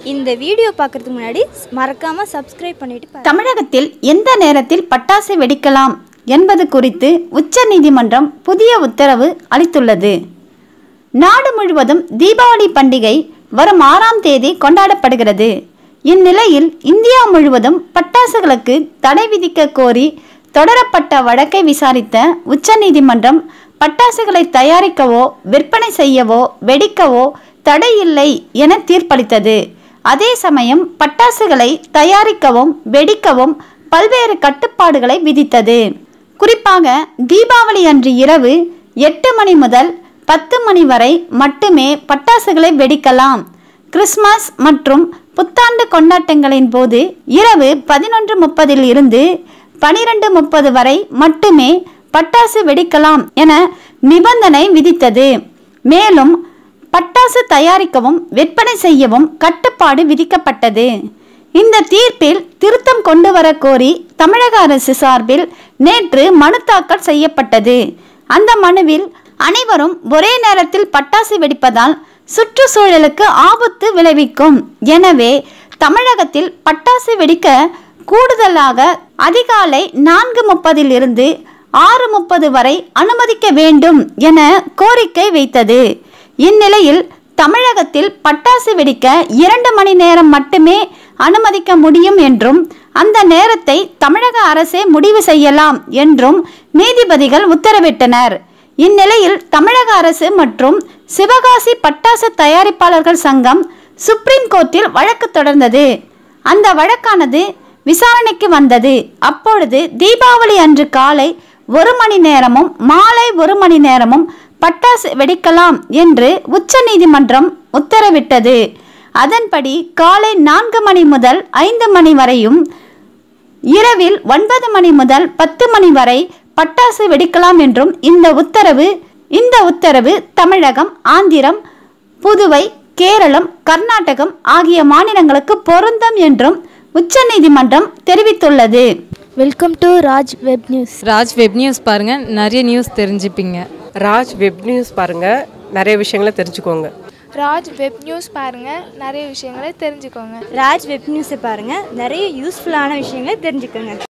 இந்த வீடியோ பார்க்கறதுக்கு முன்னாடி மறக்காமல் சப்ஸ்கிரைப் பண்ணிட்டு பாருங்க தமிழகத்தில் எந்த நேரத்தில் பட்டாசு வெடிக்கலாம் என்பது குறித்து உச்சநீதிமன்றம் புதிய உத்தரவு அளித்துள்ளது நாடு முழுவதும் தீபாவளி பண்டிகை வரும் ஆறாம் தேதி கொண்டாடப்படுகிறது இந்நிலையில் இந்தியா முழுவதும் பட்டாசுகளுக்கு தடை விதிக்க கோரி தொடரப்பட்ட வழக்கை விசாரித்த உச்சநீதிமன்றம் பட்டாசுகளை தயாரிக்கவோ விற்பனை செய்யவோ வெடிக்கவோ தடை இல்லை என தீர்ப்பளித்தது அதே சமயம் பட்டாசுகளை தயாரிக்கவும் வெடிக்கவும் பல்வேறு கட்டுப்பாடுகளை விதித்தது குறிப்பாக தீபாவளி அன்று இரவு எட்டு மணி முதல் பத்து மணி வரை மட்டுமே பட்டாசுகளை வெடிக்கலாம் கிறிஸ்மஸ் மற்றும் புத்தாண்டு கொண்டாட்டங்களின் போது இரவு பதினொன்று முப்பதில் இருந்து பனிரெண்டு முப்பது வரை மட்டுமே பட்டாசு வெடிக்கலாம் என நிபந்தனை விதித்தது மேலும் பட்டாசு தயாரிக்கவும் விற்பனை செய்யவும் கட்டுப்பாடு விதிக்கப்பட்டது இந்த தீர்ப்பில் திருத்தம் கொண்டு வர கோரி தமிழக அரசு சார்பில் நேற்று மனு தாக்கல் செய்யப்பட்டது அந்த மனுவில் அனைவரும் ஒரே நேரத்தில் பட்டாசு வெடிப்பதால் சுற்றுச்சூழலுக்கு ஆபத்து விளைவிக்கும் எனவே தமிழகத்தில் பட்டாசு வெடிக்க கூடுதலாக அதிகாலை நான்கு முப்பதில் இருந்து ஆறு முப்பது வரை அனுமதிக்க வேண்டும் என கோரிக்கை வைத்தது இந்நிலையில் தமிழகத்தில் பட்டாசு வெடிக்க இரண்டு மணி நேரம் மட்டுமே அனுமதிக்க முடியும் என்றும் அந்த நேரத்தை தமிழக அரசே முடிவு செய்யலாம் என்றும் நீதிபதிகள் உத்தரவிட்டனர் இந்நிலையில் தமிழக அரசு மற்றும் சிவகாசி பட்டாசு தயாரிப்பாளர்கள் சங்கம் சுப்ரீம் கோர்ட்டில் வழக்கு தொடர்ந்தது அந்த வழக்கானது விசாரணைக்கு வந்தது அப்பொழுது தீபாவளி அன்று காலை ஒரு மணி நேரமும் மாலை ஒரு மணி நேரமும் பட்டாசு வெடிக்கலாம் என்று உச்சநீதிமன்றம் உத்தரவிட்டது அதன்படி காலை நான்கு மணி முதல் ஐந்து மணி வரையும் இரவில் ஒன்பது மணி முதல் பத்து மணி வரை பட்டாசு வெடிக்கலாம் என்றும் இந்த உத்தரவு இந்த உத்தரவு தமிழகம் ஆந்திரம் புதுவை கேரளம் கர்நாடகம் ஆகிய மாநிலங்களுக்கு பொருந்தும் என்றும் உச்சநீதிமன்றம் தெரிவித்துள்ளது welcome to Raj web news Raj web news பாருங்கள் நிறைய நியூஸ் தெரிஞ்சுப்பீங்க ராஜ் வெப் நியூஸ் பாருங்கள் நிறைய விஷயங்களை தெரிஞ்சுக்கோங்க ராஜ் வெப் நியூஸ் பாருங்கள் நிறைய விஷயங்களை தெரிஞ்சுக்கோங்க ராஜ் வெப் நியூஸை பாருங்கள் நிறைய யூஸ்ஃபுல்லான விஷயங்களை தெரிஞ்சுக்கோங்க